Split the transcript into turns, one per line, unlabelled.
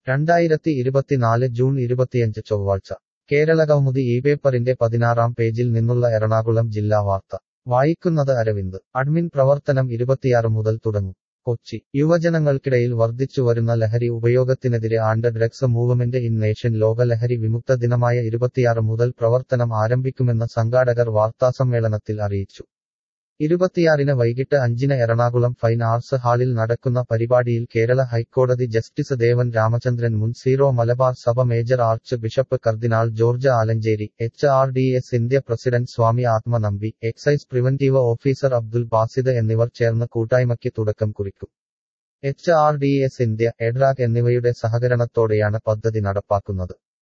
രണ്ടായിരത്തി ഇരുപത്തിനാല് ജൂൺ ഇരുപത്തിയഞ്ച് ചൊവ്വാഴ്ച കേരള കൗമുദി ഈ പേപ്പറിന്റെ പതിനാറാം പേജിൽ നിന്നുള്ള എറണാകുളം ജില്ലാ വാർത്ത വായിക്കുന്നത് അരവിന്ദ് അഡ്മിൻ പ്രവർത്തനം ഇരുപത്തിയാറ് മുതൽ തുടങ്ങും കൊച്ചി യുവജനങ്ങൾക്കിടയിൽ വർദ്ധിച്ചുവരുന്ന ലഹരി ഉപയോഗത്തിനെതിരെ ആണ്ട് ഡ്രഗ്സ് മൂവ്മെന്റ് ഇൻ നേഷൻ ലോക ലഹരി വിമുക്ത ദിനമായ ഇരുപത്തിയാറ് മുതൽ പ്രവർത്തനം ആരംഭിക്കുമെന്ന് സംഘാടകർ വാർത്താസമ്മേളനത്തിൽ അറിയിച്ചു ഇരുപത്തിയാറിന് വൈകിട്ട് അഞ്ചിന് എറണാകുളം ഫൈൻ ആർട്സ് ഹാളിൽ നടക്കുന്ന പരിപാടിയിൽ കേരള ഹൈക്കോടതി ജസ്റ്റിസ് ദേവൻ രാമചന്ദ്രൻ മുൻ സീറോ മലബാർ സഭ major archbishop cardinal George Alencherry H R D S India president Swami Athmanambi excise preventive officer Abdul Basid എന്നിവർ ചേർന്ന് കൂട്ടായ്മയ്ക്ക് തുടക്കം കുറിക്കും H R D S India എഡ്രാഗ് എന്നിവയുടെ സഹകരണത്തോടെയാണ് പദ്ധതി നടപ്പാക്കുന്നത്